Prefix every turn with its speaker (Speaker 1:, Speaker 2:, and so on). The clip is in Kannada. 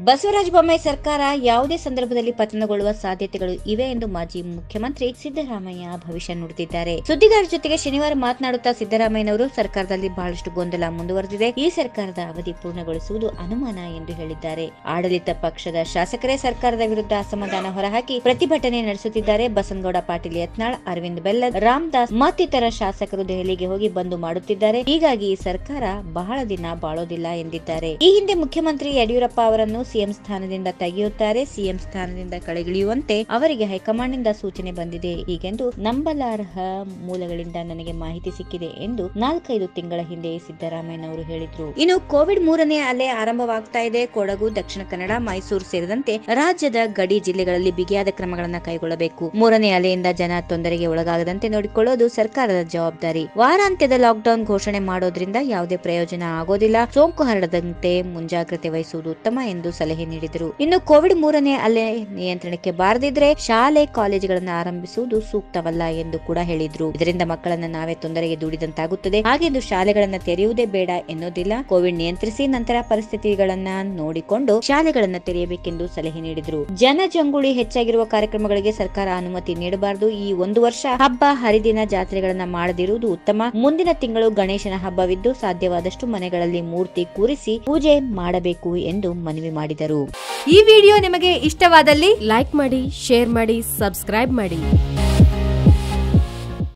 Speaker 1: ಬಸವರಾಜ ಬೊಮ್ಮಾಯಿ ಸರ್ಕಾರ ಯಾವುದೇ ಸಂದರ್ಭದಲ್ಲಿ ಪತನಗೊಳ್ಳುವ ಸಾಧ್ಯತೆಗಳು ಇವೆ ಎಂದು ಮಾಜಿ ಮುಖ್ಯಮಂತ್ರಿ ಸಿದ್ದರಾಮಯ್ಯ ಭವಿಷ್ಯ ನುಡಿದಿದ್ದಾರೆ ಸುದ್ದಿಗಾರರ ಜೊತೆಗೆ ಶನಿವಾರ ಮಾತನಾಡುತ್ತಾ ಸಿದ್ದರಾಮಯ್ಯನವರು ಸರ್ಕಾರದಲ್ಲಿ ಬಹಳಷ್ಟು ಗೊಂದಲ ಮುಂದುವರೆದಿದೆ ಈ ಸರ್ಕಾರದ ಅವಧಿ ಪೂರ್ಣಗೊಳಿಸುವುದು ಅನುಮಾನ ಎಂದು ಹೇಳಿದ್ದಾರೆ ಆಡಳಿತ ಪಕ್ಷದ ಶಾಸಕರೇ ಸರ್ಕಾರದ ವಿರುದ್ಧ ಅಸಮಾಧಾನ ಹೊರಹಾಕಿ ಪ್ರತಿಭಟನೆ ನಡೆಸುತ್ತಿದ್ದಾರೆ ಬಸನಗೌಡ ಪಾಟೀಲ್ ಯತ್ನಾಳ್ ಅರವಿಂದ್ ಬೆಲ್ಲದ್ ರಾಮದಾಸ್ ಮತ್ತಿತರ ಶಾಸಕರು ದೆಹಲಿಗೆ ಹೋಗಿ ಬಂದು ಮಾಡುತ್ತಿದ್ದಾರೆ ಹೀಗಾಗಿ ಈ ಸರ್ಕಾರ ಬಹಳ ದಿನ ಬಾಳೋದಿಲ್ಲ ಎಂದಿದ್ದಾರೆ ಈ ಹಿಂದೆ ಮುಖ್ಯಮಂತ್ರಿ ಯಡಿಯೂರಪ್ಪ ಅವರನ್ನು ಸಿಎಂ ಸ್ಥಾನದಿಂದ ತೆಗೆಯುತ್ತಾರೆ ಸಿಎಂ ಸ್ಥಾನದಿಂದ ಕೆಳಗಿಳಿಯುವಂತೆ ಅವರಿಗೆ ಹೈಕಮಾಂಡ್ನಿಂದ ಸೂಚನೆ ಬಂದಿದೆ ಹೀಗೆಂದು ನಂಬಲಾರ್ಹ ಮೂಲಗಳಿಂದ ನನಗೆ ಮಾಹಿತಿ ಸಿಕ್ಕಿದೆ ಎಂದು ನಾಲ್ಕೈದು ತಿಂಗಳ ಹಿಂದೆ ಸಿದ್ದರಾಮಯ್ಯನವರು ಹೇಳಿದ್ರು ಇನ್ನು ಕೋವಿಡ್ ಮೂರನೇ ಅಲೆ ಆರಂಭವಾಗ್ತಾ ಇದೆ ಕೊಡಗು ದಕ್ಷಿಣ ಕನ್ನಡ ಮೈಸೂರು ಸೇರಿದಂತೆ ರಾಜ್ಯದ ಗಡಿ ಜಿಲ್ಲೆಗಳಲ್ಲಿ ಬಿಗಿಯಾದ ಕ್ರಮಗಳನ್ನು ಕೈಗೊಳ್ಳಬೇಕು ಮೂರನೇ ಅಲೆಯಿಂದ ಜನ ತೊಂದರೆಗೆ ಒಳಗಾಗದಂತೆ ನೋಡಿಕೊಳ್ಳೋದು ಸರ್ಕಾರದ ಜವಾಬ್ದಾರಿ ವಾರಾಂತ್ಯದ ಲಾಕ್ಡೌನ್ ಘೋಷಣೆ ಮಾಡೋದ್ರಿಂದ ಯಾವುದೇ ಪ್ರಯೋಜನ ಆಗೋದಿಲ್ಲ ಸೋಂಕು ಹರಡದಂತೆ ಮುಂಜಾಗ್ರತೆ ವಹಿಸುವುದು ಉತ್ತಮ ಎಂದು ಸಲಹೆ ನೀಡಿದರು ಇನ್ನು ಕೋವಿಡ್ ಮೂರನೇ ಅಲೆ ನಿಯಂತ್ರಣಕ್ಕೆ ಬಾರದಿದ್ರೆ ಶಾಲೆ ಕಾಲೇಜುಗಳನ್ನು ಆರಂಭಿಸುವುದು ಸೂಕ್ತವಲ್ಲ ಎಂದು ಕೂಡ ಹೇಳಿದ್ರು ಇದರಿಂದ ಮಕ್ಕಳನ್ನ ನಾವೇ ತೊಂದರೆಗೆ ದೂಡಿದಂತಾಗುತ್ತದೆ ಹಾಗೆಂದು ಶಾಲೆಗಳನ್ನ ತೆರೆಯುವುದೇ ಬೇಡ ಎನ್ನುವುದಿಲ್ಲ ಕೋವಿಡ್ ನಿಯಂತ್ರಿಸಿ ನಂತರ ಪರಿಸ್ಥಿತಿಗಳನ್ನ ನೋಡಿಕೊಂಡು ಶಾಲೆಗಳನ್ನ ತೆರೆಯಬೇಕೆಂದು ಸಲಹೆ ನೀಡಿದ್ರು ಜನಜಂಗುಳಿ ಹೆಚ್ಚಾಗಿರುವ ಕಾರ್ಯಕ್ರಮಗಳಿಗೆ ಸರ್ಕಾರ ಅನುಮತಿ ನೀಡಬಾರದು ಈ ಒಂದು ವರ್ಷ ಹಬ್ಬ ಹರಿದಿನ ಜಾತ್ರೆಗಳನ್ನ ಮಾಡದಿರುವುದು ಉತ್ತಮ ಮುಂದಿನ ತಿಂಗಳು ಗಣೇಶನ ಹಬ್ಬವಿದ್ದು ಸಾಧ್ಯವಾದಷ್ಟು ಮನೆಗಳಲ್ಲಿ ಮೂರ್ತಿ ಕೂರಿಸಿ ಪೂಜೆ ಮಾಡಬೇಕು ಎಂದು ಮನವಿ ಮಾಡಿದರು
Speaker 2: ಈ ವಿಡಿಯೋ ನಿಮಗೆ ಇಷ್ಟವಾದಲ್ಲಿ ಲೈಕ್ ಮಾಡಿ ಶೇರ್ ಮಾಡಿ ಸಬ್ಸ್ಕ್ರೈಬ್ ಮಾಡಿ